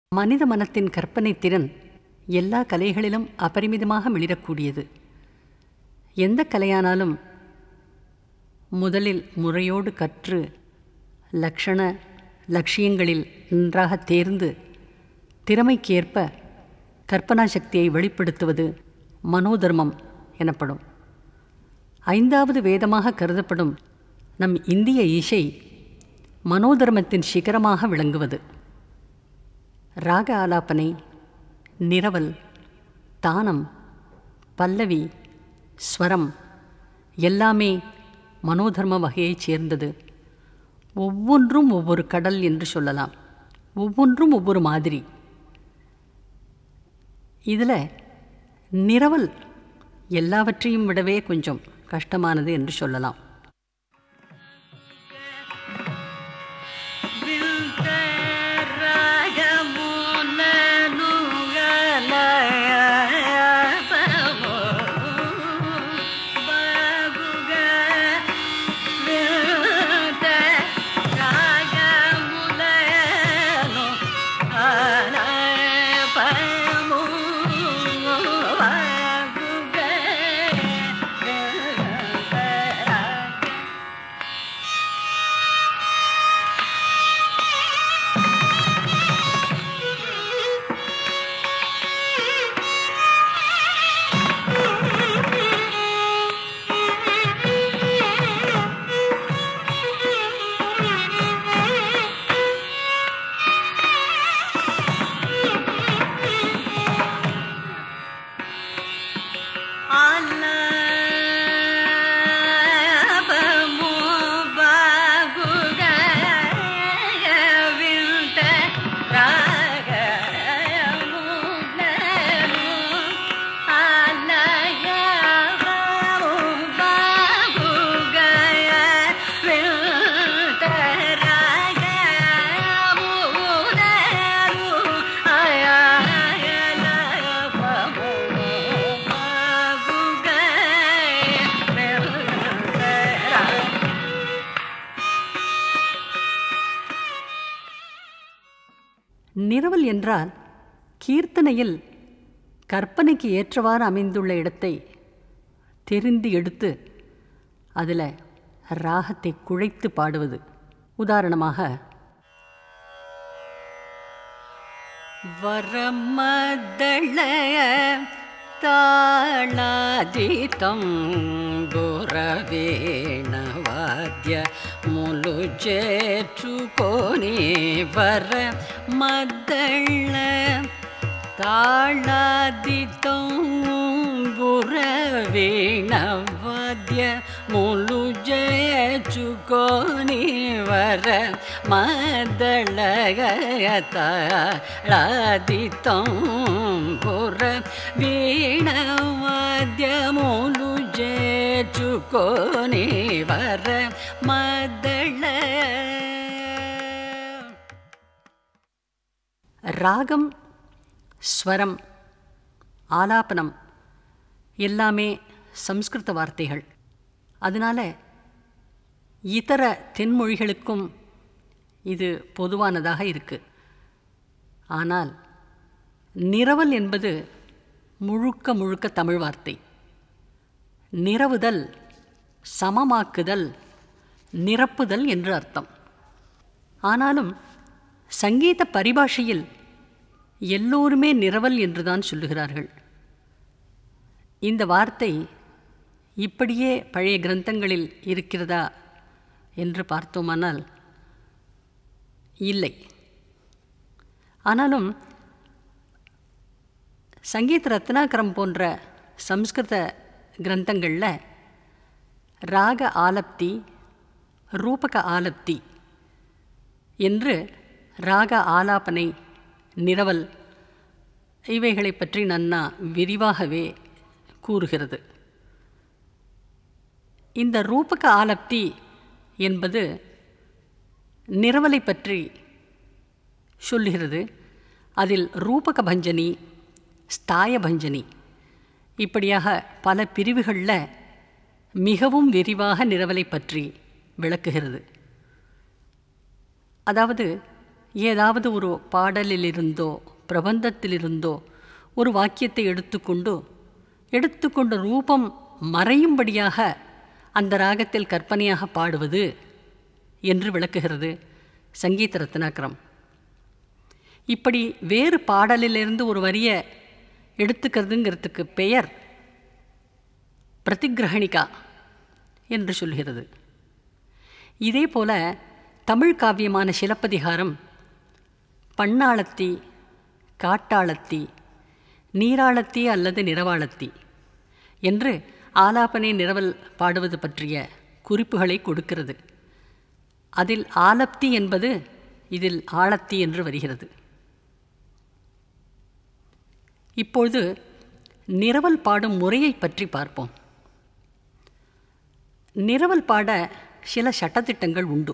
மனித மனத்தின் கற்பனை திறன் எல்லா கலைகளிலும் அபரிமிதமாக மிளிரக்கூடியது எந்த கலையானாலும் முதலில் முறையோடு கற்று லக்ஷண லட்சியங்களில் நன்றாக தேர்ந்து திறமைக்கேற்ப கற்பனா சக்தியை வெளிப்படுத்துவது மனோதர்மம் எனப்படும் ஐந்தாவது வேதமாக கருதப்படும் நம் இந்திய இசை மனோதர்மத்தின் சிகரமாக விளங்குவது ராக ஆலாபனை நிரவல் தானம் பல்லவி ஸ்வரம் எல்லாமே மனோதர்ம வகையைச் சேர்ந்தது ஒவ்வொன்றும் ஒவ்வொரு கடல் என்று சொல்லலாம் ஒவ்வொன்றும் ஒவ்வொரு மாதிரி இதில் நிரவல் எல்லாவற்றையும் விடவே கொஞ்சம் கஷ்டமானது என்று சொல்லலாம் நிரவல் என்றால் கீர்த்தனையில் கற்பனைக்கு ஏற்றவாறு அமைந்துள்ள இடத்தை தெரிந்து எடுத்து அதில் ராகத்தை குழைத்து பாடுவது உதாரணமாக வரமதள தாளாதிதம் గురవేణవాద్య ములు చేర్చుకొని వర మద్దళ్ళ తాళాదితం గురవేణవాద్య ములు చేర్చుకొని వర మద్దళగతాళాదితం గుర వీణవాద్యములు చేర్చుకొని వర మద్దళ ராகம் ஸ்வரம் ஆலாபனம் எல்லாமே சம்ஸ்கிருத வார்த்தைகள் அதனால் இதர தென்மொழிகளுக்கும் இது பொதுவானதாக இருக்குது ஆனால் நிரவல் என்பது முழுக்க முழுக்க தமிழ் வார்த்தை நிரவுதல் சமமாக்குதல் நிரப்புதல் என்று அர்த்தம் ஆனாலும் சங்கீத பரிபாஷையில் எல்லோருமே நிரவல் என்றுதான் சொல்லுகிறார்கள் இந்த வார்த்தை இப்படியே பழைய கிரந்தங்களில் இருக்கிறதா என்று பார்த்தோமானால் இல்லை ஆனாலும் சங்கீத ரத்னாகரம் போன்ற சம்ஸ்கிருத கிரந்தங்களில் ராக ஆலப்தி ரூபக ஆலப்தி என்று ராக ஆலாபனை நிரவல் இவைகளை பற்றி நன்னா விரிவாகவே கூறுகிறது இந்த ரூபக ஆலப்தி என்பது நிரவலை பற்றி சொல்லுகிறது அதில் ரூபக பஞ்சனி ஸ்தாய பஞ்சனி இப்படியாக பல பிரிவுகளில் மிகவும் விரிவாக நிரவலை பற்றி விளக்குகிறது அதாவது ஏதாவது ஒரு பாடலிலிருந்தோ பிரபந்தத்திலிருந்தோ ஒரு வாக்கியத்தை எடுத்துக்கொண்டு எடுத்துக்கொண்ட ரூபம் மறையும்படியாக அந்த ராகத்தில் கற்பனையாக பாடுவது என்று விளக்குகிறது சங்கீத ரத்னாக்கரம் இப்படி வேறு பாடலிலிருந்து ஒரு வரியை எடுத்துக்கிறதுங்கிறதுக்கு பெயர் பிரதிகிரகணிகா என்று சொல்கிறது இதே போல தமிழ் காவியமான சிலப்பதிகாரம் பண்ணாளத்தி காட்டாளத்தி நீராளத்தி அல்லது நிறவாளத்தி என்று ஆலாபனை நிறவல் பாடுவது பற்றிய குறிப்புகளை கொடுக்கிறது அதில் ஆலப்தி என்பது இதில் ஆழத்தி என்று வருகிறது இப்பொழுது நிரவல் பாடும் முறையை பற்றி பார்ப்போம் நிரவல் பாட சில சட்டத்திட்டங்கள் உண்டு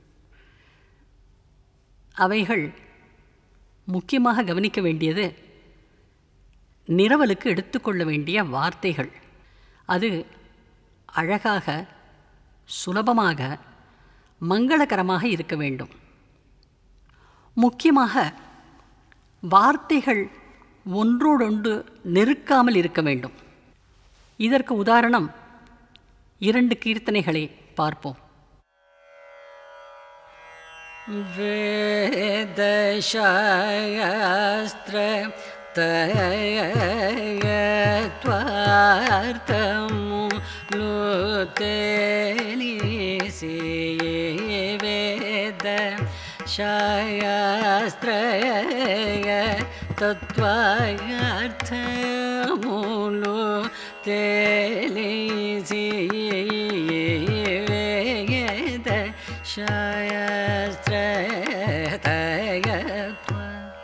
அவைகள் முக்கியமாக கவனிக்க வேண்டியது நிரவலுக்கு எடுத்துக்கொள்ள வேண்டிய வார்த்தைகள் அது அழகாக சுலபமாக மங்களகரமாக இருக்க வேண்டும் முக்கியமாக வார்த்தைகள் ஒன்றோடொன்று நெருக்காமல் இருக்க வேண்டும் இதற்கு உதாரணம் இரண்டு கீர்த்தனைகளை பார்ப்போம் वेदशास्त्र तयत्वार्थमु लुतेलिसि वेद शास्त्रय तत्त्वार्थमुलु तेलिसि वेद शास्त्रतयत्वा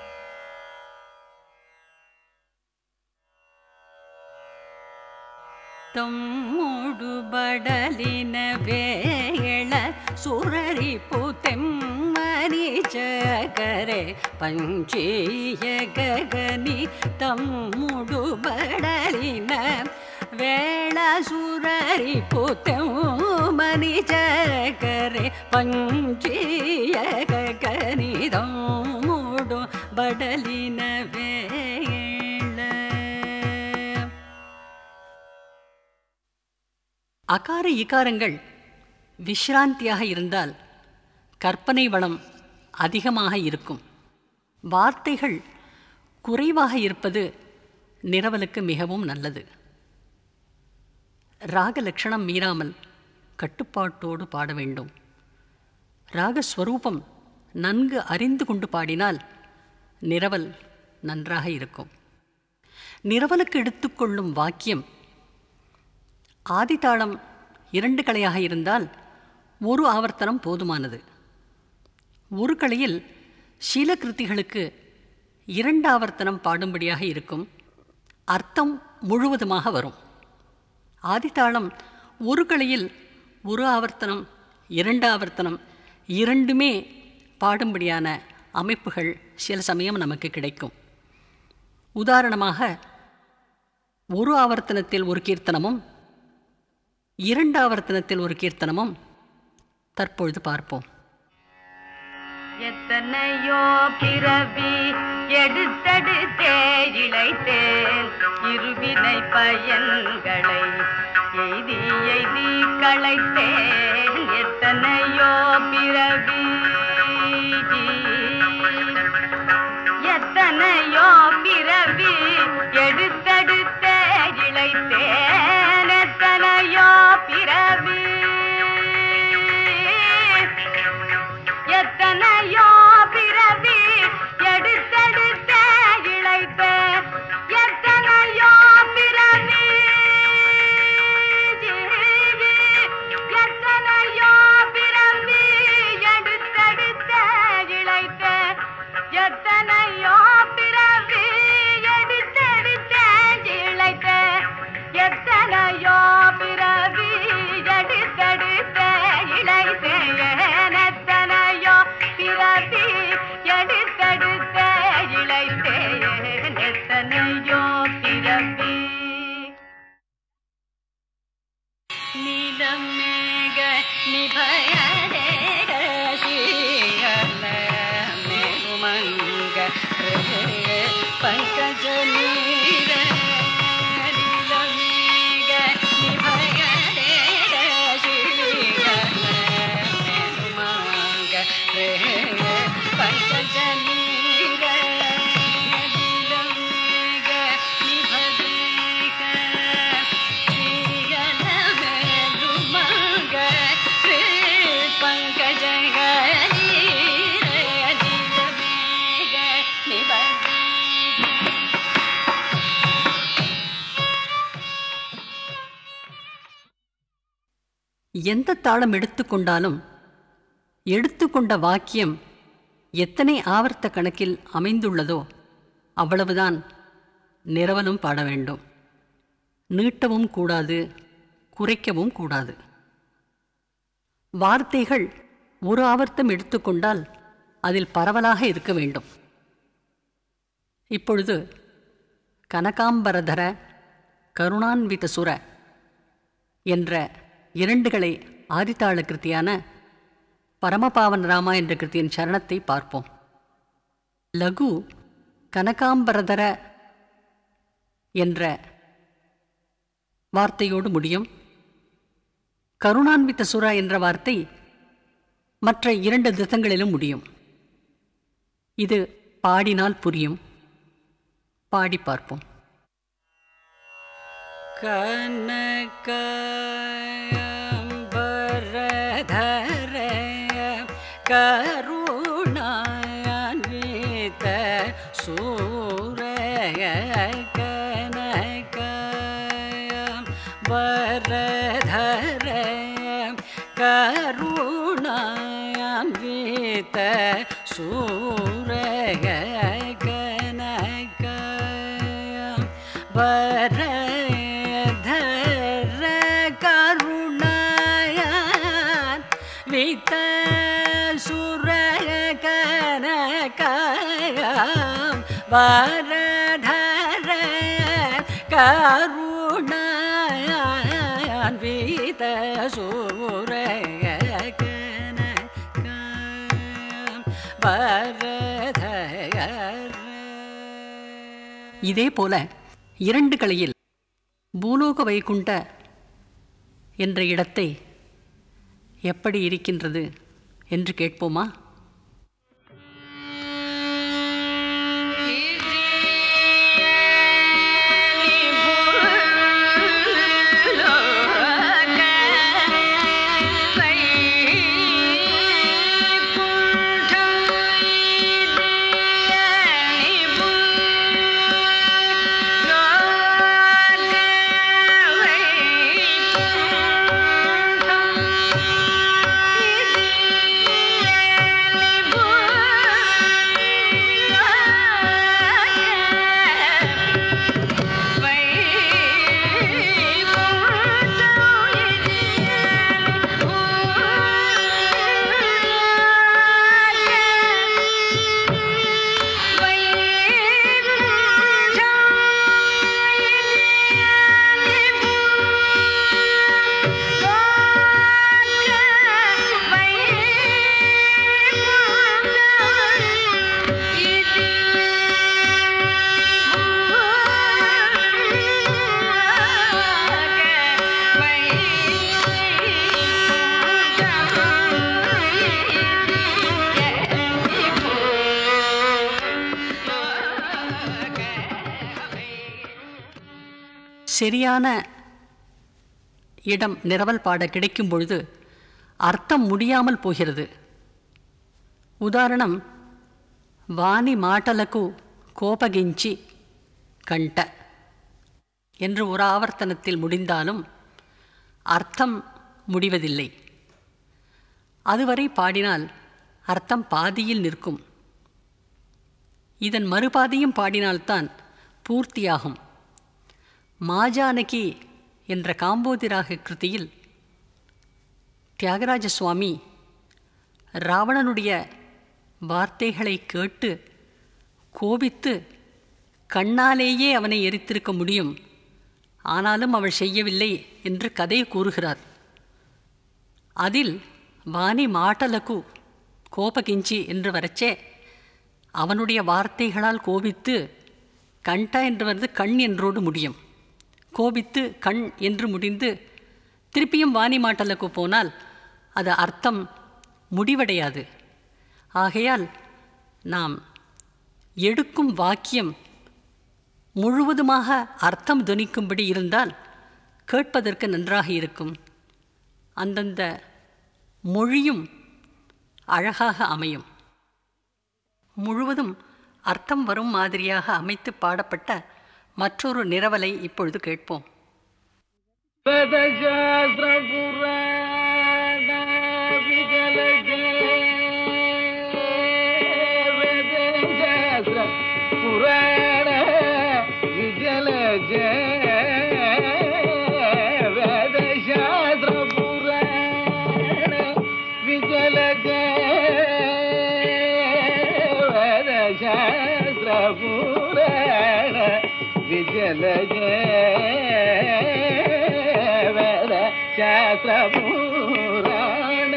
ತಮ್ಮುಡು ಬಡಲಿನ ಬೇಳ ಸುರರಿ ಪುತೆಮ್ಮನಿ ಜಗರೆ ಪಂಚೀಯ ಗಗನಿ ತಮ್ಮುಡು ಬಡಲಿನ వేళ సురరి పుతమని జగరే పంచీయ కనిదముడు బడలిన వేళ அகார இகாரங்கள் விஷ்ராந்தியாக இருந்தால் கற்பனை வளம் அதிகமாக இருக்கும் வார்த்தைகள் குறைவாக இருப்பது நிரவலுக்கு மிகவும் நல்லது ராக லட்சணம் மீறாமல் கட்டுப்பாட்டோடு பாட வேண்டும் ராகஸ்வரூபம் நன்கு அறிந்து கொண்டு பாடினால் நிரவல் நன்றாக இருக்கும் நிரவலுக்கு எடுத்துக்கொள்ளும் வாக்கியம் ஆதித்தாளம் இரண்டு கலையாக இருந்தால் ஒரு ஆவர்த்தனம் போதுமானது ஒரு கலையில் சீலகிருத்திகளுக்கு இரண்டு ஆவர்த்தனம் பாடும்படியாக இருக்கும் அர்த்தம் முழுவதுமாக வரும் ஆதித்தாளம் ஒரு கலையில் ஒரு ஆவர்த்தனம் இரண்டு ஆவர்த்தனம் இரண்டுமே பாடும்படியான அமைப்புகள் சில சமயம் நமக்கு கிடைக்கும் உதாரணமாக ஒரு ஆவர்த்தனத்தில் ஒரு கீர்த்தனமும் இரண்டு ஆவர்த்தனத்தில் ஒரு கீர்த்தனமும் தற்பொழுது பார்ப்போம் எத்தனையோ பிறவி எடுத்தெடுத்தே இழைத்தேன் இருவினை பயன்களை எய்தி எய்தி களைத்தேன் எத்தனையோ பிறவி எத்தனையோ பிறவி எடுத்தெடுத்தே இழைத்தேன் எத்தனையோ பிறவி எத்தனையோ பிறவி எடுத்தெடுத்த இழைத்த எத்தனையோ பிறவி எத்தனையோ பிறவி எடுத்தெடுத்த இழைத்த எத்தனையோ பிறவி எடுத்தெடுத்த இழைத்த எத்தனையோ பிறவி எடுத்தெடுத்த இழைத்தேன் எத்தனையோ பிறவி எடுத்தெடுத்த இழைத்தேன் எத்தனையோ பிறவி நிலமேக நிபயரேக சீயல பங்கஜ நீர நீலமேக நிபயரே ஸ்ரீகணேனுமாங்க ரே பங்கஜ நீர நீலமேக நிபதேக ஸ்ரீகணேனுமாங்க ரே பங்கஜ நீர நீலமேக நிபதேக எந்த தாளம் எடுத்துக்கொண்டாலும் எடுத்துக்கொண்ட வாக்கியம் எத்தனை ஆவர்த்த கணக்கில் அமைந்துள்ளதோ அவ்வளவுதான் நிரவலும் பாட வேண்டும் நீட்டவும் கூடாது குறைக்கவும் கூடாது வார்த்தைகள் ஒரு ஆவர்த்தம் எடுத்துக்கொண்டால் அதில் பரவலாக இருக்க வேண்டும் இப்பொழுது கனகாம்பரதர கருணான்வித சுர என்ற இரண்டுகளை ஆதித்தாள கிருத்தியான பரமபாவன் ராமா என்ற கிருத்தியின் சரணத்தை பார்ப்போம் லகு கனகாம்பரதர என்ற வார்த்தையோடு முடியும் கருணான்வித சுரா என்ற வார்த்தை மற்ற இரண்டு திசங்களிலும் முடியும் இது பாடினால் புரியும் பாடி பார்ப்போம் கனகாம்பரதர கருணான்வித சூரய கனகாம்பரதர கருணான்வித சூரய கனக வரதர கருணாயான் வித்த சுரய கனகாயம் வரதர கருணாயான் வித்த சூரய கனகாயம் வரதர இதே போல இரண்டு கலையில் பூலோக வைகுண்ட என்ற இடத்தை எப்படி இருக்கின்றது என்று கேட்போமா சரியான இடம் நிரவல் பாட கிடைக்கும் பொழுது அர்த்தம் முடியாமல் போகிறது உதாரணம் వాని మాటలకు கோபகிஞ்சி கண்ட என்று ஒரு ஆவர்த்தனத்தில் முடிந்தாலும் அர்த்தம் முடிவதில்லை அதுவரை பாடினால் அர்த்தம் பாதியில் நிற்கும் இதன் மறுபாதியும் பாடினால்தான் பூர்த்தியாகும் மாஜானகி என்ற காம்போதிராக கிருதியில் தியாகராஜ சுவாமி ராவணனுடைய வார்த்தைகளை கேட்டு கோபித்து கண்ணாலேயே அவனை எரித்திருக்க முடியும் ஆனாலும் அவள் செய்யவில்லை என்று கதை கூறுகிறார் அதில் வாணி மாட்டலகு கோபகிஞ்சி என்று வரச்சே அவனுடைய வார்த்தைகளால் கோபித்து கண்டா என்று வந்து கண் என்றோடு முடியும் கோபித்து கண் என்று முடிந்து திருப்பியும் வாணி மாட்டலுக்கு போனால் அது அர்த்தம் முடிவடையாது ஆகையால் நாம் எடுக்கும் வாக்கியம் முழுவதுமாக அர்த்தம் துணிக்கும்படி இருந்தால் கேட்பதற்கு நன்றாக இருக்கும் அந்தந்த மொழியும் அழகாக அமையும் முழுவதும் அர்த்தம் வரும் மாதிரியாக அமைத்து பாடப்பட்ட மற்றொரு நிரவலை இப்பொழுது கேட்போம் वेदशास्त्र पुराण विजलज वेदशास्त्र पुराण विजलज वेदशास्त्र पुराण विजलज वेदशास्त्र पुराण विजलज वेद शास्त्र पुराण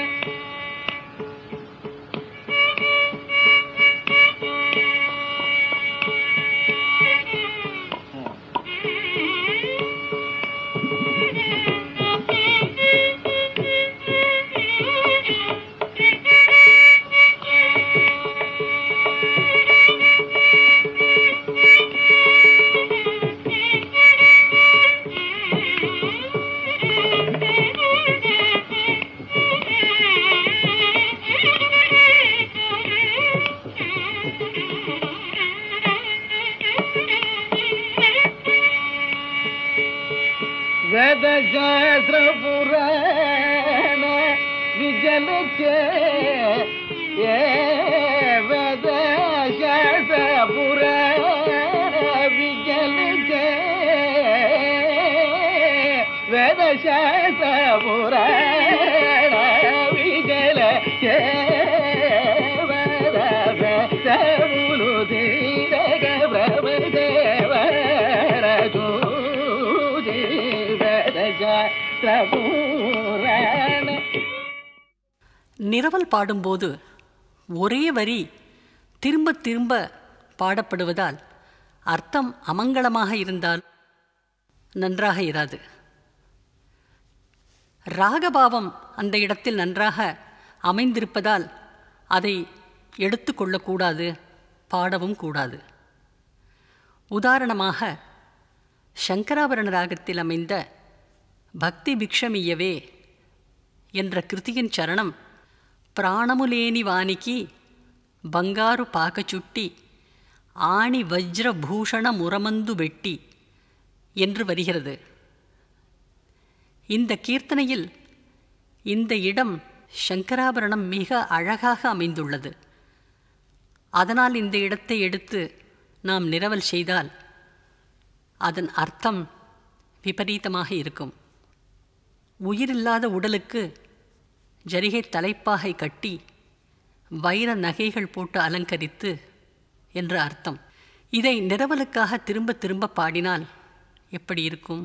वेद शास्त्र पुराण विजलच ये वेद शास्त्र पुराण विजलच वेद शास्त्र पुराण विजलच वेद वेदमुलु धीरग ब्रह्मदेवरजू புராண நிரவல் பாடும்போது ஒரே வரி திரும்ப திரும்ப பாடப்படுவதால் அர்த்தம் அமங்கலமாக இருந்தால் நன்றாக இராது ராகபாவம் அந்த இடத்தில் நன்றாக அமைந்திருப்பதால் அதை எடுத்துக்கொள்ளக்கூடாது பாடவும் கூடாது உதாரணமாக சங்கராபரண ராகத்தில் அமைந்த பக்தி பிக்ஷமியவே என்ற கிருதியின் சரணம் ప్రాణములేని వానికి బంగారు పాక చుట్టి ஆணி வஜ்ர பூஷண முரமந்து வெட்டி என்று வருகிறது இந்த கீர்த்தனையில் இந்த இடம் சங்கராபரணம் மிக அழகாக அமைந்துள்ளது அதனால் இந்த இடத்தை எடுத்து நாம் நிரவல் செய்தால் அதன் அர்த்தம் விபரீதமாக இருக்கும் உயிரில்லாத உடலுக்கு ஜரிகை தலைப்பாகை கட்டி வைர நகைகள் போட்டு அலங்கரித்து என்று அர்த்தம் இதை நிரவலுக்காக திரும்ப திரும்ப பாடினால் எப்படி இருக்கும்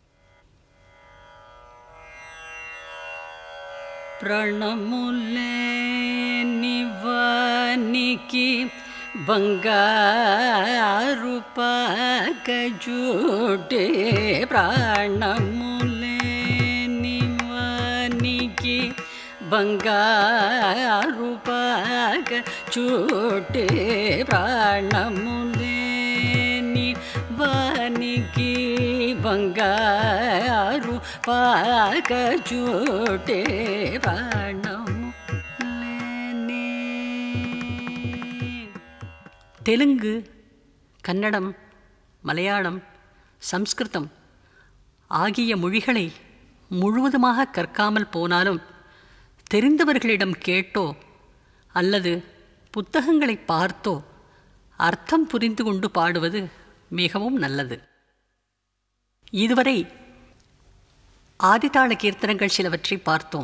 ప్రణములే నివానికి బంగారు పాకజూటే ప్రాణములే నివానికి బంగారు పాక చూటే ప్రాణములే నివానికి బంగారు పాక చూటే ప్రాణము தெலுங்கு கன்னடம் மலையாளம் சம்ஸ்கிருதம் ஆகிய மொழிகளை முழுவதுமாக கற்காமல் போனாலும் தெரிந்தவர்களிடம் கேட்டோ அல்லது புத்தகங்களை பார்த்தோ அர்த்தம் புரிந்து கொண்டு பாடுவது மிகவும் நல்லது இதுவரை ஆதிதாள கீர்த்தனங்கள் சிலவற்றை பார்த்தோம்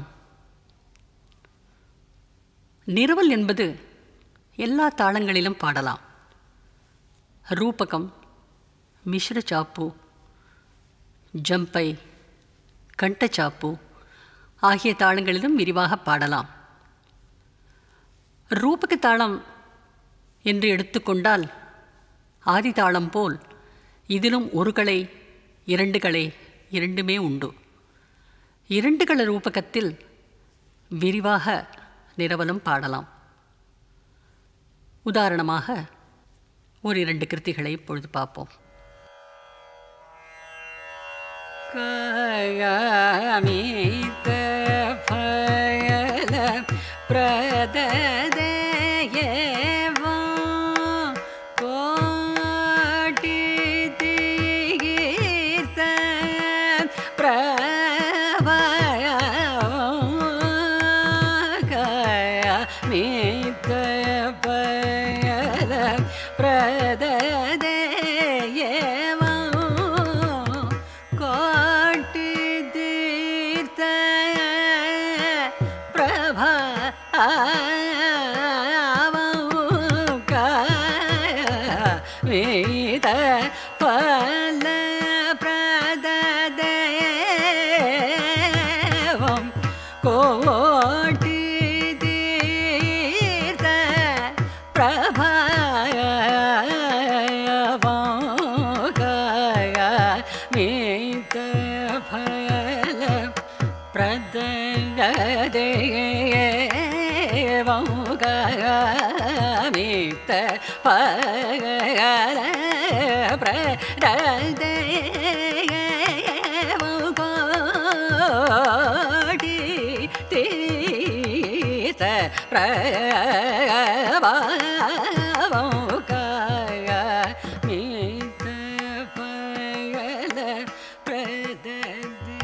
நிரவல் என்பது எல்லா தாளங்களிலும் பாடலாம் ரூபகம் மிஸ்ர சாப்பு ஜம்பை கண்டச்சாப்பு ஆகிய தாளங்களிலும் விரிவாக பாடலாம் ரூபக தாளம் என்று எடுத்துக்கொண்டால் ஆதிதாளம் போல் இதிலும் ஒரு கலை இரண்டு கலை இரண்டுமே உண்டு இரண்டு கள ரூபகத்தில் விரிவாக நிரவலும் பாடலாம் உதாரணமாக ஒரு இரண்டு கிருத்திகளை இப்பொழுது பார்ப்போம் கயமித்த பயல பிரததேயவா கோட்டி தீர்த்த பிரபயமித்த பயல பிரததேயவா கோட்டி தீர்த்த பிரபா வேத பல பிரதேவம் கோட்டி தீர்த்த பிரபாய மீத பல பிரதேவமுகமித்த பல பிரதேவமுகோடி தீச பிரபாவமுகாய மீத்த பயல பிரதேவம்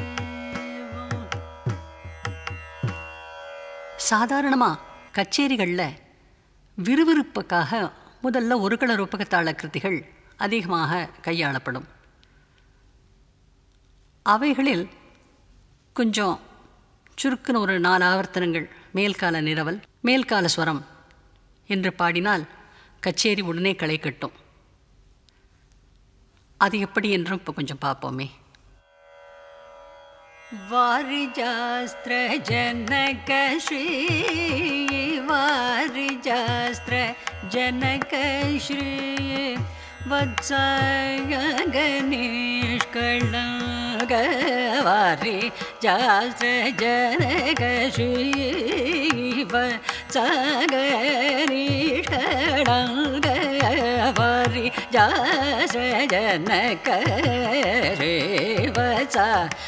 சாதாரணமாக கச்சேரிகளில் விறுவிறுப்புக்காக முதல்ல ஒரு கள ரூபகத்தாள கிருதிகள் அதிகமாக கையாளப்படும் அவைகளில் கொஞ்சம் சுருக்குன்னு ஒரு நாலு ஆவர்த்தனங்கள் மேல்கால நிரவல் மேல்கால ஸ்வரம் என்று பாடினால் கச்சேரி உடனே களை கட்டும் அது எப்படி என்றும் இப்போ கொஞ்சம் பார்ப்போமே வாரிஜாஸ்திர ஜனக ஸ்ரீ வாரிஜாஸ்திர ஜனக ஸ்ரீ வத்சாய நிஷ்களாக வாரி ஜாஸ்திர ஜனக ஸ்ரீ வத்சாக நிஷ்களாக வாரி ஜாஸ்திர ஜனக ஸ்ரீ வத்சா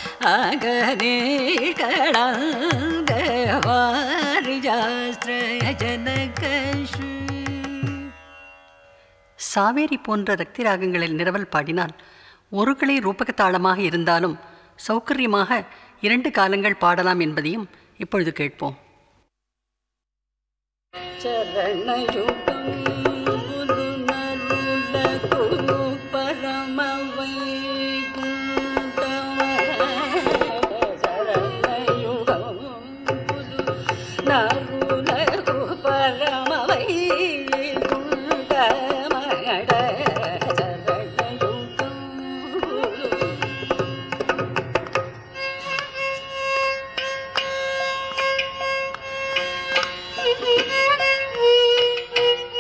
சாவேரி போன்ற ரக்தி ராகங்களில் நிரவல் பாடினால் ஒரு கிளை ரூபகத்தாளமாக இருந்தாலும் சௌகரியமாக இரண்டு காலங்கள் பாடலாம் என்பதையும் இப்பொழுது கேட்போம் சரணயுகம் பரமவை நருலகு பரமவை குண்டமட சரணயுகம் Thank you.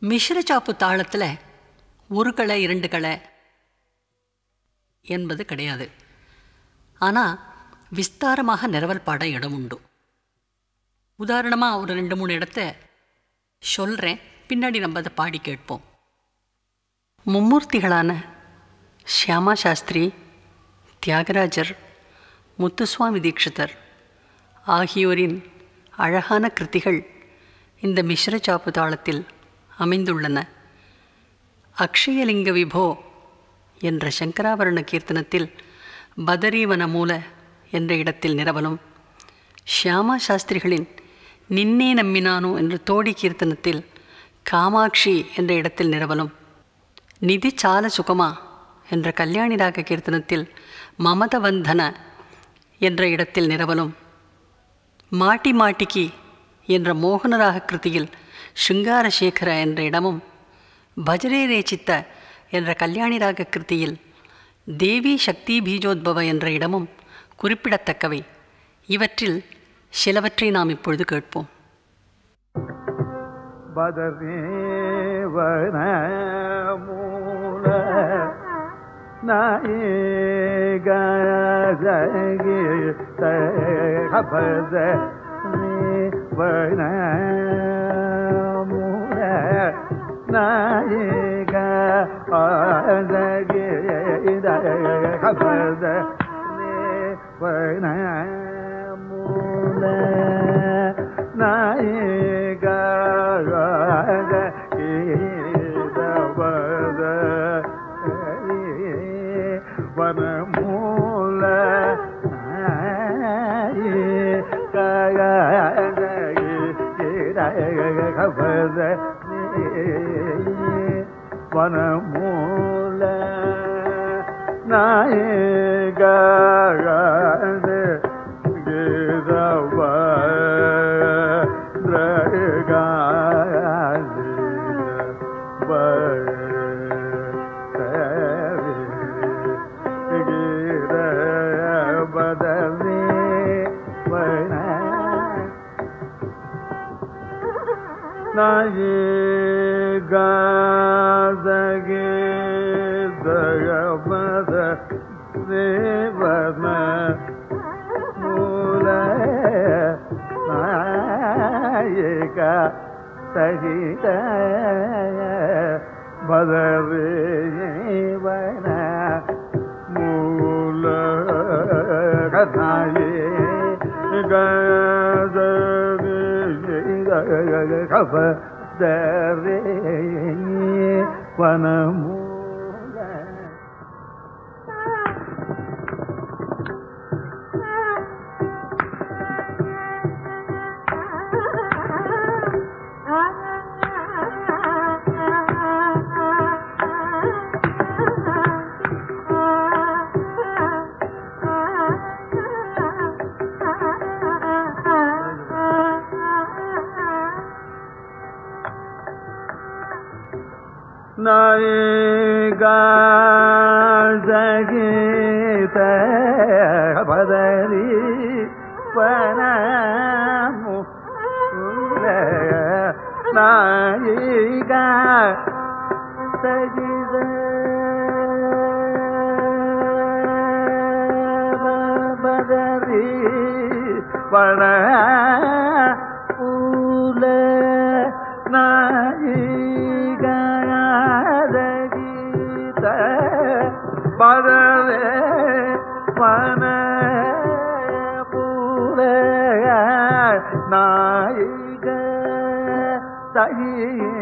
மிஸ்ர சாப்பு தாளத்தில் ஒரு களை இரண்டு களை என்பது கிடையாது ஆனால் விஸ்தாரமாக நிரவல் பாட இடம் உண்டு உதாரணமாக ஒரு ரெண்டு மூணு இடத்த சொல்கிறேன் பின்னாடி நம்ம அதை பாடி கேட்போம் மும்மூர்த்திகளான ஷியாமா சாஸ்திரி தியாகராஜர் முத்துசுவாமி தீட்சிதர் ஆகியோரின் அழகான கிருத்திகள் இந்த மிஸ்ர சாப்பு தாளத்தில் அமைந்துள்ளன அக்ஷயலிங்க விபோ என்ற சங்கராபரண கீர்த்தனத்தில் பதரீவன மூல என்ற இடத்தில் நிரவலும் ஷியாமா சாஸ்திரிகளின் நின்னே நம்பினானோ என்ற தோடி கீர்த்தனத்தில் காமாட்சி என்ற இடத்தில் நிரவலும் நிதி சால சுகமா என்ற கல்யாணி ராக கீர்த்தனத்தில் மமதவந்தன என்ற இடத்தில் நிரவலும் மாட்டி மாட்டிக்கி என்ற மோகனராக கிருதியில் சிங்காரசேகர என்ற இடமும் பஜரே ரேச்சித்த என்ற கல்யாணி ராக கிருதியில் தேவி சக்தி பீஜோத்பவ என்ற இடமும் குறிப்பிடத்தக்கவை இவற்றில் சிலவற்றை நாம் இப்பொழுது கேட்போம் பதரேவன மூல நாயகி தபத வன மூல நாயக ஆதகி தபத வன மூல நாயக வனமூல வனமூல நாயக கீதவ காதகே தகமத தேவன மூல நாயக சகித பதவேவன மூல கதாயே கபதரே வனமூல நாயகீத பதரி பனமு நாயிக சகித பதரி பண ஊல நாயிகீத பதவே பன பூல நாயிக சகித